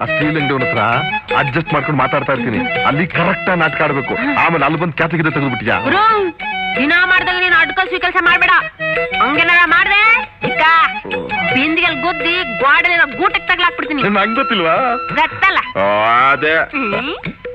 ಆ ಸ್ಟೀಲ್ ಅಂಗಡಿ ಹತ್ರ ಅಡ್ಜಸ್ಟ್ ಮಾಡ್ಕೊಂಡು ಮಾತಾಡ್ತಾ ಇರ್ತೀನಿ ಅಲ್ಲಿ ಕರೆಕ್ಟ್ ನಾಟಕ ಆಡ್ಬೇಕು ಆಮೇಲೆ ಅಲ್ಲಿ ಬಂದು ಕ್ಯಾತಗಿದೆ ತೆಗೆದ್ಬಿಟ್ಟಿಯಾ ಗುರು ದಿನ ಮಾಡ್ದಾಗ ನೀನು ಅಡ್ಕಲ್ಸಿ ಕೆಲಸ ಮಾಡ್ಬೇಡ ಹಂಗೇನಾರ ಮಾಡ್ದೆ ಇಕ್ಕ ಬಿಂದಿಗೆಲ್ ಗುದ್ದಿ ಗೋಡೆಲಿರೋ ಗೂಟಕ್ಕೆ ತಗ್ಲಾಕ್ಬಿಡ್ತೀನಿ ನಿನ್ನ ಹಂಗ್ ಗೊತ್ತಿಲ್ವಾ ಗೊತ್ತಲ್ಲ ಆ, ಅದೇ ಹ್ಮ್.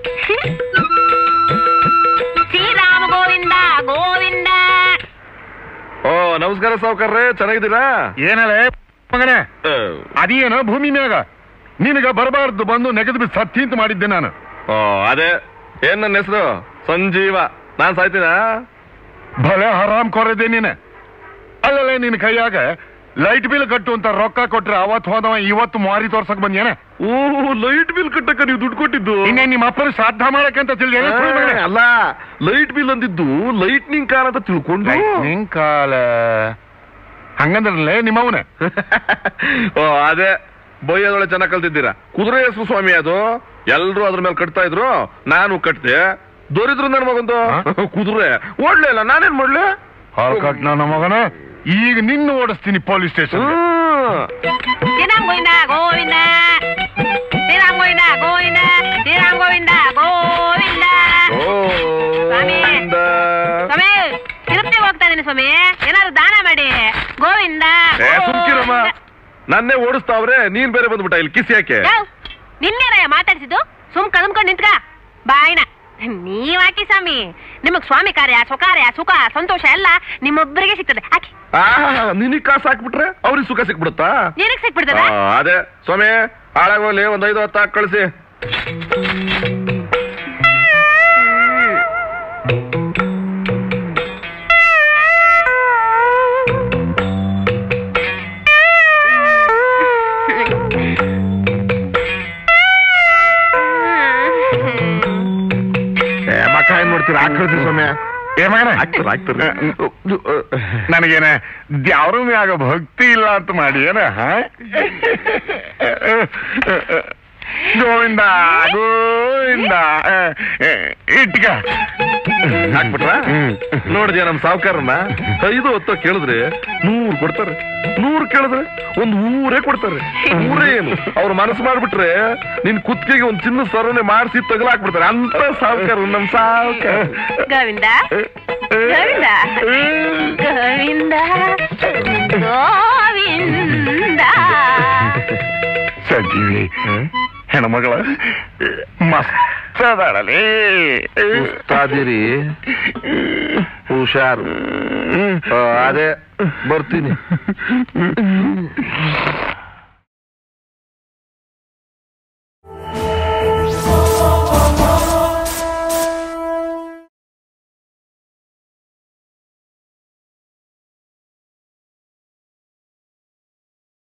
ಶ್ರೀರಾಮ ಗೋವಿಂದ ಗೋವಿಂದ ಓ ನಮಸ್ಕಾರ ಸಾವುಕಾರ್ರೆ ಚೆನ್ನಾಗಿದ್ದೀರಾ ಏನಲ್ಲ ಮಗನೇ ಆ, ಅದೇನೋ ಭೂಮಿ ಮ್ಯಾಗ ನಿನಗ ಬರಬಾರ್ದು ಬಂದು ನೆಗೆದು ಬಿದ್ದು ಸತ್ತಿ ಅಂತ ಮಾಡಿದ್ದೆ ನಾನು ಓ ಅದೇ ಏನ್ ನನ್ನ ಹೆಸರು ಸಂಜೀವ ನಾನ್ ಸಾಯ್ತೀನಾ ಭಲೆ ಹರಾಮ್ ಕೊರದೆ ನೀನೆ ಅಲ್ಲಲ್ಲ ನಿನ್ ಕೈಯಾಗ ಲೈಟ್ ಬಿಲ್ ಕಟ್ಟು ಅಂತ ರೊಕ್ಕ ಕೊಟ್ರೆ ಅವತ್ ಹೋದವ ಇವತ್ತು ಮಾರಿ ತೋರ್ಸಕ್ ಬಂದ್ಯಾನ ಓ ಲೈಟ್ ಬಿಲ್ ಕಟ್ಟಕ್ಕ ನೀವು ದುಡ್ಡು ಕೊಟ್ಟಿದ್ದು ಇನ್ನೇ ನಿಮ್ಮ ಅಪ್ಪನ ಶ್ರಾದ್ದ ಮಾಡಕ್ಕಂತ ತಿಳಿ ಆ, ಅಲ್ಲ ಲೈಟ್ ಬಿಲ್ ಅಂದಿದ್ದು ಲೈಟ್ನಿಂಗ್ ಕಾರ್ ಅಂತ ತಿಳ್ಕೊಂಡು ನಿನ್ ಕಾಲ ಹಂಗಂದ್ರಲ್ಲೇ ನಿಮ್ಮವನ ಓ ಅದೇ ಬೊಯ್ಯದೊಳೆ ಚೆನ್ನಾಗ್ ಕಲ್ತಿದ್ದೀರಾ ಕುದುರೆ ಹೆಸರು ಸ್ವಾಮಿ ಅದು ಎಲ್ರು ಅದ್ರ ಮೇಲೆ ಕಟ್ತಾ ಇದ್ರು ನಾನು ಕಟ್ತೆ ದೊರಿದ್ರು ನನ್ ಮಗಂದು ಕುದುರೆ ಓಡ್ಲೇ ಇಲ್ಲ ನಾನೇನ್ ಮಾಡ್ಲಿ ಕಟ್ ನನ್ನ ಮಗನ ಈಗ ನಿನ್ನ ಓಡಿಸ್ತೀನಿ ಪೊಲೀಸ್ ಸ್ಟೇಷನ್ ಹ್ಮ್. ಶ್ರೀರಾಮ ಗೋವಿಂದ ಗೋವಿಂದ ಶ್ರೀರಾಮ ಗೋವಿಂದ ಗೋವಿಂದ ಶ್ರೀರಾಮ ಗೋವಿಂದ ಗೋವಿಂದ ಸ್ವಾಮಿ. ಗೋವಿಂದ. ಸ್ವಾಮಿ ತಿರುಪತಿಗೆ ಹೋಗ್ತಾ ಇದೀನಿ ಸ್ವಾಮಿ ಏನಾದ್ರು ದಾನ ಮಾಡಿ ಗೋವಿಂದ ಏ, ಸುಮ್ಕಿರಮ್ಮ ನನ್ನೇ ಓಡಿಸ್ತಾವ್ರೆ ನೀನ್ ಬೇರೆ ಬಂದ್ಬಿಟ್ಟ ಇಲ್ಲಿ ಕಿಸಿ ಯಾಕೆ ನಿನ್ನೇನಯ್ಯ ಮಾತಾಡ್ಸಿದ್ದು ಸುಮ್ ಕದಮ್ಕೊಂಡ್ ನಿಂತ್ಕ ಬಾಯಿನ ನೀವ್ ಹಾಕಿ ಸ್ವಾಮಿ ನಿಮಗ್ ಸ್ವಾಮಿ ಕಾರ್ಯ ಸ್ವಕಾರ್ಯ ಸುಖ ಸಂತೋಷ ಎಲ್ಲ ನಿಮ್ಮೊಬ್ಬರಿಗೆ ಸಿಗ್ತದೆ ಹಾಕಿ ಆ ನಿನಗ್ ಕಾಸು ಹಾಕ್ಬಿಟ್ರೆ ಅವ್ರಿಗೆ ಸುಖ ಸಿಕ್ಬಿಡುತ್ತಾ ನಿನಗ್ ಸಿಕ್ಬಿಡ್ತದ ಆ, ಅದೇ ಸ್ವಾಮಿ ಹಾಳಾಗೋಲಿ ಒಂದ್ ಐದು ಹತ್ತು ಹಾಕಿ ಕಳಿಸಿ ಮಕ್ಕ ಏನ್ ನೋಡ್ತೀರಾ ಹಾಕಿ ಕಳಿಸಿ ಸ್ವಾಮಿ ಏ ಮಗನ ಹಾಕ್ತಾರೆ ಹಾಕ್ತಾರೆ ನನಗೇನ ದ್ಯಾವ್ರ ಮ್ಯಾಗ ಭಕ್ತಿ ಇಲ್ಲ ಅಂತ ಮಾಡಿ ಏನ ಹ? ಗೋವಿಂದ ಗೋವಿಂದ ಇಟ್ಕ ಹಾಕ್ಬಿಟ್ರ ನೋಡಿದ್ಯಾ ನಮ್ ಸಾವುಕಾರನ್ನ ಐದು ಹೊತ್ತು ಕೇಳಿದ್ರೆ ನೂರ್ ಕೊಡ್ತಾರೆ ನೂರ್ ಕೇಳಿದ್ರೆ ಒಂದ್ ಊರೇ ಕೊಡ್ತಾರೆ ಊರೇ ಏನು ಅವ್ರು ಮನಸ್ಸು ಮಾಡ್ಬಿಟ್ರೆ ನಿನ್ ಕುತ್ತಿಗೆಗೆ ಒಂದ್ ಚಿನ್ನ ಸರನೆ ಮಾಡಿಸಿ ತಗಲಾಕ್ಬಿಡ್ತಾರೆ ಅಂತ ಸಾವುಕಾರ ನಮ್ ಸಾವುಕಾರ ಗೋವಿಂದ ಗೋವಿಂದ ಗೋವಿಂದ ಗೋವಿಂದ ಸಂಜೀವಿ ಹೆಣ್ಮಗಳ ಮಸ್ತ್ ಅದಾಳಲೇ ಉಸ್ತಾದಿರಿ ಹುಷಾರು ಆ, ಅದೇ ಬರ್ತೀನಿ